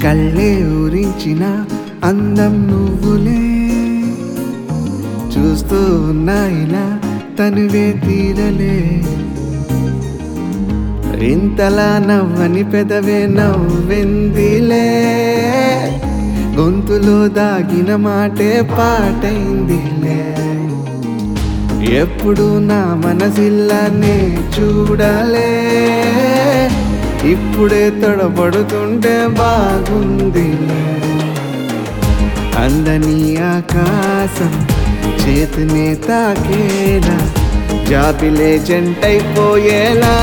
కళ్ళే ఊరించిన అందం నువ్వులే చూస్తూ ఉన్నా ఇలా తనువే తీరలే ఇంతలా నవ్వని పెదవే నవ్విందిలే గొంతులో దాగిన మాటే పాటైందిలే ఎప్పుడు నా మనసిల్లానే చూడలే ఇప్పుడే తొడబడుతుంటే బాగుందిలే అందని ఆకాశం చేతినే తాకేలా జాబిలే జంటైపోయేలా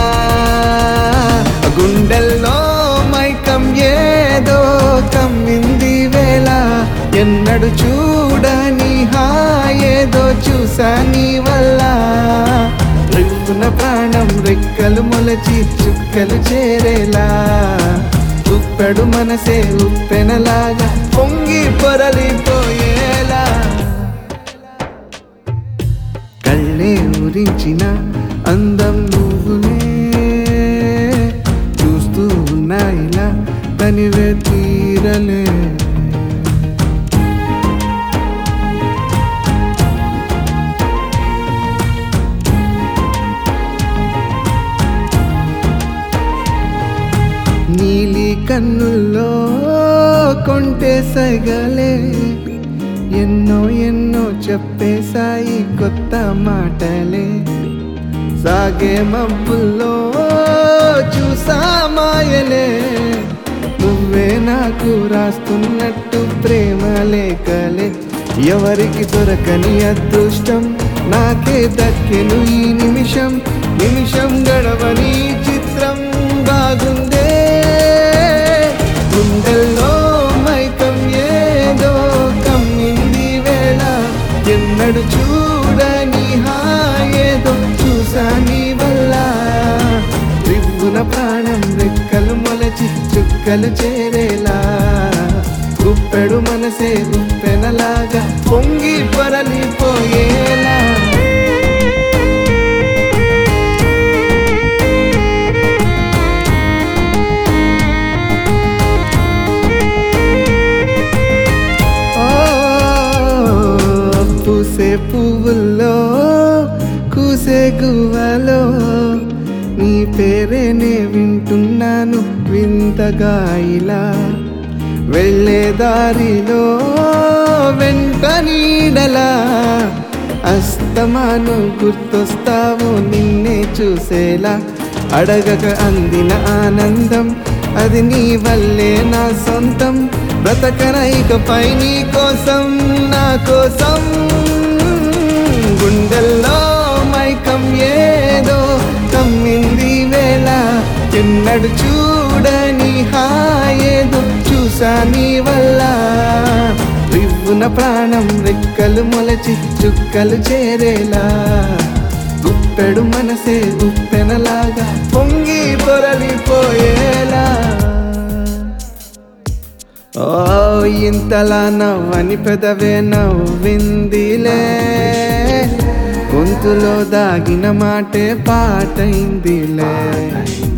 గుండెల్లో మైకం ఏదో కమ్మింది వేళ ఎన్నడు చూడని హాయేదో చూసా నీ వల్ల రిక్కున ప్రాణం రెక్కలు మొలచి చుక్కలు చేరేలా ఉప్పెడు మనసే ఉప్పెనలాగా పొంగి పొరలిపోయేలా కళ్ళే ఊరించిన అందం నువ్వులే చూస్తూ ఉన్నా ఇలా తనివే తీరలే నీలి కన్నుల్లో కొంటే సగలే ఎన్నో ఎన్నో చెప్పేశాయి కొత్త మాటలే సాగే మబ్బుల్లో చూసా మాయలే నువ్వే నాకు రాస్తున్నట్టు ప్రేమ లేఖలే ఎవరికి దొరకని అదృష్టం నాకే దక్కెను ఈ నిమిషం నిమిషం గడవని ఈ చిత్రం బాగుందే గుండెల్లో మైకం ఏదో కమ్మింది వేళ ఎన్నడు చూడని హాయేదో చూసా నీ వల్ల రివ్వున ప్రాణం రెక్కలు మొలచి చుక్కలు చేరేలా గుప్పెడు మనసే గుప్పెనలాగా పొంగి పొరలిపోయేలా ఓ, పూసే పువ్వుల్లో కూసే గువ్వలో నీ పేరేనే వింటున్నాను వింతగా ఇలా వెళ్ళే దారిలో వెంట నీడలా అస్తమాను గుర్తొస్తావు నిన్నే చూసేలా అడగక అందిన ఆనందం అది నీ వల్లే నా సొంతం బ్రతకన ఇకపై నీ కోసం నా కోసం గుండెల్లో మైకం ఏదో కమ్మింది వేళ ఎన్నడు చూడని హాయేదో చూసా నీ వల్ల రివ్వున ప్రాణం రెక్కలు మొలచి చుక్కలు చేరేలా గుప్పెడు మనసే ఉప్పెనలాగా పొంగి పొరలిపోయేలా ఓ ఇంతలా నవ్వని పెదవే నవ్విందిలే గొంతులో దాగిన మాటే పాటైందిలే